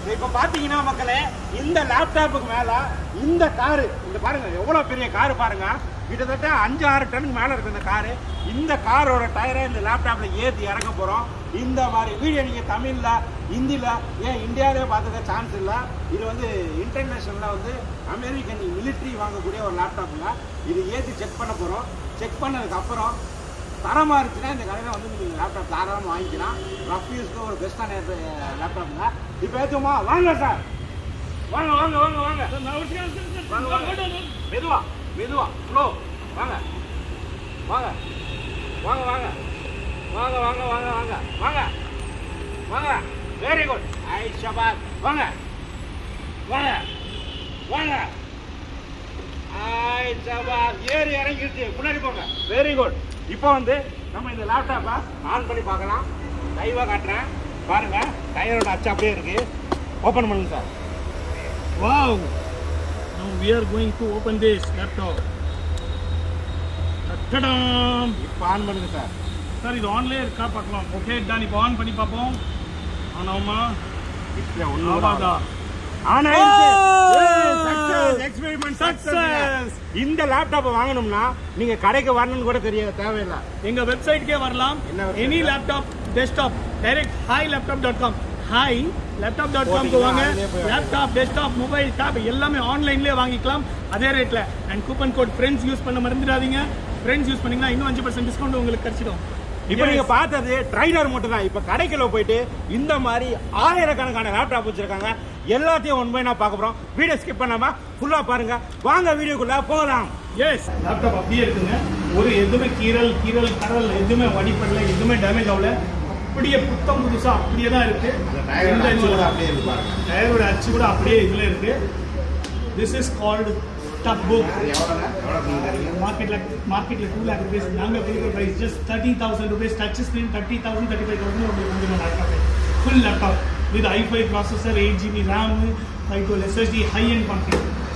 இப்போ பார்த்தீங்கன்னா மக்களே இந்த லேப்டாப்புக்கு மேலே இந்த காரு இந்த பாருங்க எவ்வளோ பெரிய காரு பாருங்க கிட்டத்தட்ட அஞ்சு ஆறு டன்னுக்கு மேலே இருக்கு இந்த காரு இந்த காரோட டயரை இந்த லேப்டாப்பில் ஏற்றி இறக்க போகிறோம் இந்த மாதிரி வீடியோ நீங்கள் தமிழில் ஹிந்தியில் ஏன் இந்தியாவிலே பார்த்துக்க சான்ஸ் இல்லை இது வந்து இன்டர்நேஷனலில் வந்து அமெரிக்கன் மிலிட்ரி வாங்கக்கூடிய ஒரு லேப்டாப்புங்க இது ஏற்றி செக் பண்ண போகிறோம் செக் பண்ணதுக்கு அப்புறம் தரமாக இருந்துச்சுன்னா இந்த கடையில் வந்து நீங்கள் லேப்டாப் தாராளமாக வாங்கிக்கலாம் ரஃப் யூஸ்க்கு ஒரு பெஸ்ட்டான லேப்டாப்புங்க இப்போ ஏற்றுமா வாங்க சார் வாங்க வாங்க வாங்க வாங்க வாங்க வாங்க மெதுவா மெதுவா ஸ்லோ வாங்க வாங்க வாங்க வாங்க வாங்க வாங்க வாங்க வாங்க வாங்க வாங்க வெரி குட் ஐ ஷபாத் வாங்க வாங்க வாங்க ஐ ஷபாத் ஏறி இறங்கிடுச்சு முன்னாடி போங்க வெரி குட் இப்போ வந்து நம்ம இந்த லேப்டாப்பை ஆன் பண்ணி பார்க்கலாம் லைவாக காட்டுறேன் பாருங்க டயரோட அச்சு அப்படியே இருக்கு ஓப்பன் பண்ணுங்க sir Wow! Now we are going to open this laptop. Ta-da-dam! இப்போ ஆன் பண்ணுங்க சார் சார் இது ஆன்லேயே இருக்கா பார்க்கலாம் ஓகே டான் இப்போ ஆன் பண்ணி பார்ப்போம் ஆனாமா டிஸ்பிளே ஒன்று ஆவாதா ஆனா எக்ஸ்பெரிமெண்ட் Success! இந்த லேப்டாப்பை வாங்கணும்னா நீங்க கடைக்கு வரணும்னு கூட தெரிய தேவையில்லை எங்க வெப்சைட்க்கே வரலாம் என்ன website? Any laptop desktop direct hi laptop dot com hi laptop dot காம்க்கு போட்டீங்கன்னா வாங்க அதுலயே போய் லேப்டாப் டெஸ்க்டாப் மொபைல் டேப் எல்லாமே ஆன்லைன்லேயே வாங்கிக்கலாம் அதே ரேட்ல and coupon code friends use பண்ண மறந்துடாதீங்க ஃப்ரெண்ட்ஸ் யூஸ் பண்ணீங்கன்னா இன்னும் அஞ்சு பர்சன்ட் டிஸ்கவுண்ட் உங்களுக்கு கிடைச்சிடும் இப்போ நீங்க பார்த்தது ட்ரைலர் மட்டும் தான் இப்போ கடைக்குள்ள போயிட்டு இந்த மாதிரி ஆயிரக்கணக்கான லேப்டாப் வச்சிருக்காங்க எல்லாத்தையும் ஒன் பை நான் பார்க்க போறோம் வீடியோ ஸ்கிப் பண்ணாம ஃபுல்லா பாருங்க வாங்க வீடியோக்குள்ள போகலாம் எஸ் லேப்டாப் அப்படியே இருக்குங்க ஒரு எதுவுமே கீரல் கீரல் கடல் எதுவுமே வடிப்படல எதுவுமே டேமேஜ் ஆகல அப்படியே புத்தம் புதுசா அப்படியே தான் இருக்கு எந்த இதுவும் டயரோட அச்சு கூட அப்படியே இதுல இருக்கு this is called tab book மார்க்கெட்ல மார்க்கெட்ல டூ லேக் ருபீஸ் நாங்க கொடுக்குற price just thirty thousand rupees touch screen thirty thousand thirty five thousand உங்களுக்கு வந்துடும் laptop full laptop with I five processor eight GB RAM five twelve SSD high and config